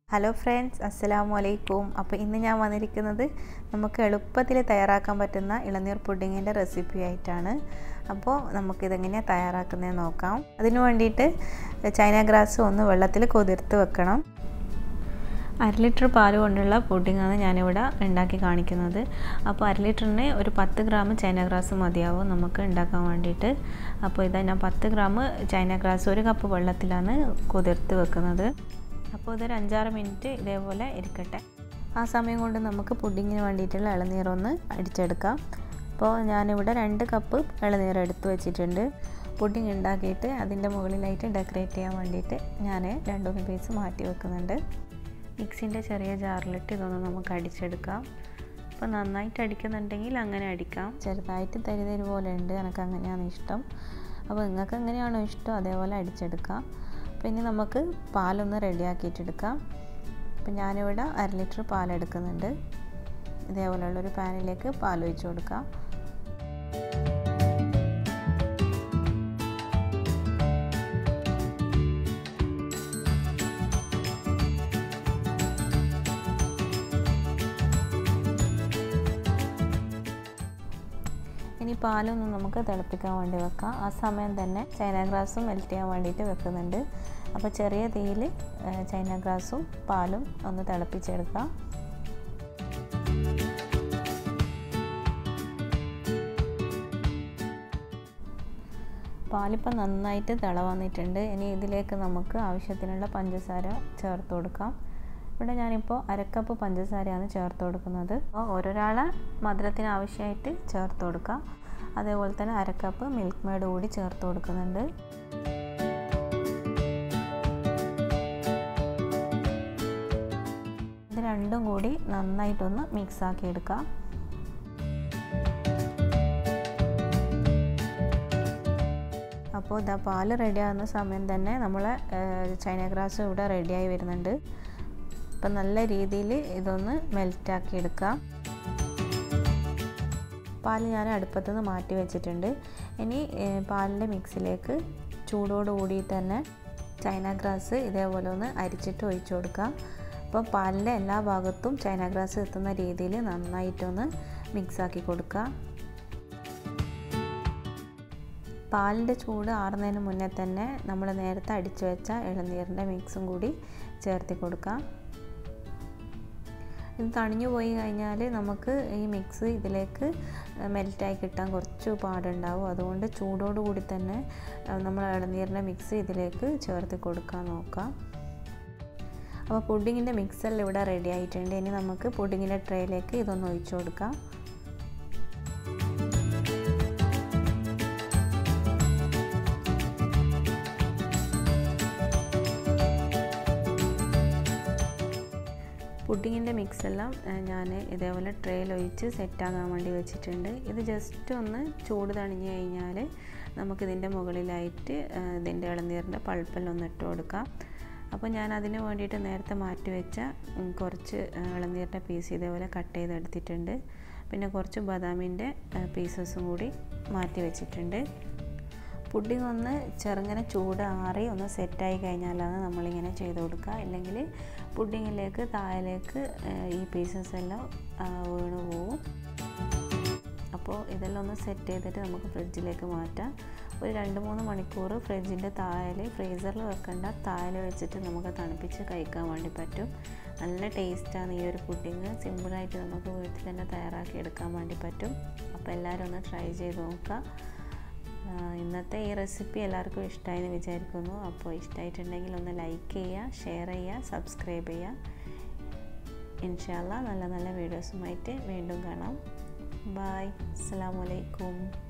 hello friends അസ്സലാമു അലൈക്കും അപ്പോൾ ഇന്ന് ഞാൻ വന്നിരിക്കുന്നത് നമുക്ക് എളുപ്പത്തിൽ തയ്യാറാക്കാൻ പറ്റുന്ന ഇളനീർ പുഡിങ്ങിൻ്റെ റെസിപ്പി ആയിട്ടാണ് അപ്പോൾ നമുക്കിതെങ്ങനെയാണ് തയ്യാറാക്കുന്നതെന്ന് നോക്കാം അതിനു വേണ്ടിയിട്ട് ചൈന ഗ്രാസ് ഒന്ന് വെള്ളത്തിൽ കുതിർത്ത് വെക്കണം അര ലിറ്റർ പാൽ കൊണ്ടുള്ള പുഡിങ്ങാണ് ഞാനിവിടെ ഉണ്ടാക്കി കാണിക്കുന്നത് അപ്പോൾ അര ലിറ്ററിന് ഒരു പത്ത് ഗ്രാം ചൈന ഗ്രാസ് മതിയാവും നമുക്ക് ഉണ്ടാക്കാൻ വേണ്ടിയിട്ട് അപ്പോൾ ഇതാ ഞാൻ പത്ത് ഗ്രാം ചൈന ഗ്രാസ് ഒരു കപ്പ് വെള്ളത്തിലാണ് കുതിർത്ത് വെക്കുന്നത് അപ്പോൾ ഇതൊരു അഞ്ചാറ് മിനിറ്റ് ഇതേപോലെ ഇരിക്കട്ടെ ആ സമയം കൊണ്ട് നമുക്ക് പുഡിങ്ങിന് വേണ്ടിയിട്ടുള്ള ഇളനീരൊന്ന് അടിച്ചെടുക്കാം അപ്പോൾ ഞാനിവിടെ രണ്ട് കപ്പ് ഇളനീർ എടുത്ത് വെച്ചിട്ടുണ്ട് പുഡിങ് ഉണ്ടാക്കിയിട്ട് അതിൻ്റെ മുകളിലായിട്ട് ഡെക്കറേറ്റ് ചെയ്യാൻ വേണ്ടിയിട്ട് ഞാൻ രണ്ട് മൂന്ന് പീസ് മാറ്റി വെക്കുന്നുണ്ട് മിക്സിൻ്റെ ചെറിയ ജാറിലിട്ട് ഇതൊന്ന് നമുക്ക് അടിച്ചെടുക്കാം അപ്പോൾ നന്നായിട്ട് അടിക്കുന്നുണ്ടെങ്കിൽ അങ്ങനെ അടിക്കാം ചെറുതായിട്ട് തരിതരി പോലെ ഉണ്ട് എനിക്ക് അങ്ങനെയാണ് ഇഷ്ടം അപ്പോൾ നിങ്ങൾക്ക് എങ്ങനെയാണോ ഇഷ്ടം അതേപോലെ അടിച്ചെടുക്കാം പിന്നെ നമുക്ക് പാലൊന്ന് റെഡിയാക്കിയിട്ടെടുക്കാം അപ്പം ഞാനിവിടെ അര ലിറ്റർ പാലെടുക്കുന്നുണ്ട് ഇതേപോലെയുള്ളൊരു പാനിലേക്ക് പാൽ ഒഴിച്ച് കൊടുക്കാം ഇനി പാലൊന്നും നമുക്ക് തിളപ്പിക്കാൻ വേണ്ടി വെക്കാം ആ സമയം തന്നെ ചൈന ഗ്രാസും മെൽറ്റ് ചെയ്യാൻ വേണ്ടിയിട്ട് വെക്കുന്നുണ്ട് അപ്പോൾ ചെറിയ തീയിൽ ചൈന ഗ്രാസും പാലും ഒന്ന് തിളപ്പിച്ചെടുക്കാം പാലിപ്പോൾ നന്നായിട്ട് തിള വന്നിട്ടുണ്ട് ഇനി ഇതിലേക്ക് നമുക്ക് ആവശ്യത്തിനുള്ള പഞ്ചസാര ചേർത്ത് കൊടുക്കാം ഇവിടെ ഞാനിപ്പോൾ അരക്കപ്പ് പഞ്ചസാരയാണ് ചേർത്ത് കൊടുക്കുന്നത് അപ്പോൾ ഓരോരാളെ മധുരത്തിന് ആവശ്യമായിട്ട് ചേർത്ത് കൊടുക്കാം അതേപോലെ തന്നെ അരക്കപ്പ് മിൽക്ക് മെയ്ഡ് കൂടി ചേർത്ത് കൊടുക്കുന്നുണ്ട് ഇത് രണ്ടും കൂടി നന്നായിട്ടൊന്ന് മിക്സ് ആക്കി എടുക്കാം അപ്പോൾ ഇതാ പാല് റെഡിയാകുന്ന സമയം തന്നെ നമ്മൾ ചൈന ഗ്രാസ് ഇവിടെ റെഡിയായി വരുന്നുണ്ട് അപ്പം നല്ല രീതിയിൽ ഇതൊന്ന് മെൽറ്റാക്കി എടുക്കാം പാൽ ഞാൻ അടുപ്പത്തു നിന്ന് മാറ്റി വെച്ചിട്ടുണ്ട് ഇനി പാലിൻ്റെ മിക്സിലേക്ക് ചൂടോടുകൂടി തന്നെ ചൈന ഗ്രാസ് ഇതേപോലെ ഒന്ന് അരിച്ചിട്ട് ഒഴിച്ചു കൊടുക്കാം അപ്പോൾ പാലിൻ്റെ എല്ലാ ഭാഗത്തും ചൈന ഗ്രാസ് എത്തുന്ന രീതിയിൽ നന്നായിട്ടൊന്ന് മിക്സാക്കി കൊടുക്കുക പാലിൻ്റെ ചൂട് ആറുന്നതിന് മുന്നേ തന്നെ നമ്മൾ നേരത്തെ അടിച്ചു വെച്ച ഇളനീരിൻ്റെ മിക്സും കൂടി ചേർത്തി കൊടുക്കാം ഇത് തണിഞ്ഞു പോയി കഴിഞ്ഞാൽ നമുക്ക് ഈ മിക്സ് ഇതിലേക്ക് മെൽറ്റായി കിട്ടാൻ കുറച്ച് പാടുണ്ടാവും അതുകൊണ്ട് ചൂടോടുകൂടി തന്നെ നമ്മൾ ഇളനീരിൻ്റെ മിക്സ് ഇതിലേക്ക് ചേർത്ത് കൊടുക്കാൻ നോക്കാം അപ്പോൾ പുഡിങ്ങിൻ്റെ മിക്സെല്ലാം ഇവിടെ റെഡി ആയിട്ടുണ്ട് ഇനി നമുക്ക് പുഡിങ്ങിൻ്റെ ട്രേയിലേക്ക് ഇതൊന്ന് ഒഴിച്ചു കൊടുക്കാം പുഡിങ്ങിൻ്റെ മിക്സെല്ലാം ഞാൻ ഇതേപോലെ ട്രേയിൽ ഒഴിച്ച് സെറ്റാകാൻ വേണ്ടി വെച്ചിട്ടുണ്ട് ഇത് ജസ്റ്റ് ഒന്ന് ചൂട് തണിഞ്ഞു കഴിഞ്ഞാൽ നമുക്കിതിൻ്റെ മുകളിലായിട്ട് ഇതിൻ്റെ ഇളനീരിൻ്റെ പൾപ്പെല്ലാം ഒന്ന് ഇട്ട് കൊടുക്കാം അപ്പോൾ ഞാൻ അതിന് വേണ്ടിയിട്ട് നേരത്തെ മാറ്റി വെച്ച കുറച്ച് ഇളനീരിൻ്റെ പീസ് ഇതേപോലെ കട്ട് ചെയ്തെടുത്തിട്ടുണ്ട് പിന്നെ കുറച്ച് ബദാമിൻ്റെ പീസസും കൂടി മാറ്റി വെച്ചിട്ടുണ്ട് പുഡിംഗ് ഒന്ന് ചെറുങ്ങനെ ചൂട് ആറി ഒന്ന് സെറ്റായി കഴിഞ്ഞാലാണ് നമ്മളിങ്ങനെ ചെയ്ത് കൊടുക്കുക അല്ലെങ്കിൽ പുഡിങ്ങിലേക്ക് താഴേക്ക് ഈ പീസസ് എല്ലാം വീണ് പോവും അപ്പോൾ ഇതെല്ലാം ഒന്ന് സെറ്റ് ചെയ്തിട്ട് നമുക്ക് ഫ്രിഡ്ജിലേക്ക് മാറ്റാം ഒരു രണ്ട് മൂന്ന് മണിക്കൂർ ഫ്രിഡ്ജിൻ്റെ താഴെ ഫ്രീസറിൽ വെക്കേണ്ട താഴെ വെച്ചിട്ട് നമുക്ക് തണുപ്പിച്ച് കഴിക്കാൻ വേണ്ടി പറ്റും നല്ല ടേസ്റ്റാണ് ഈ ഒരു പുഡിങ് സിമ്പിളായിട്ട് നമുക്ക് വീട്ടിൽ തന്നെ തയ്യാറാക്കി എടുക്കാൻ വേണ്ടി പറ്റും അപ്പോൾ എല്ലാവരും ഒന്ന് ട്രൈ ചെയ്ത് നോക്കുക ഇന്നത്തെ ഈ റെസിപ്പി എല്ലാവർക്കും ഇഷ്ടമായി എന്ന് വിചാരിക്കുന്നു അപ്പോൾ ഇഷ്ടമായിട്ടുണ്ടെങ്കിൽ ഒന്ന് ലൈക്ക് ചെയ്യുക ഷെയർ ചെയ്യുക സബ്സ്ക്രൈബ് ചെയ്യുക ഇൻഷാല്ല നല്ല നല്ല വീഡിയോസുമായിട്ട് വീണ്ടും കാണാം ബായ് അസ്സാം വലൈക്കും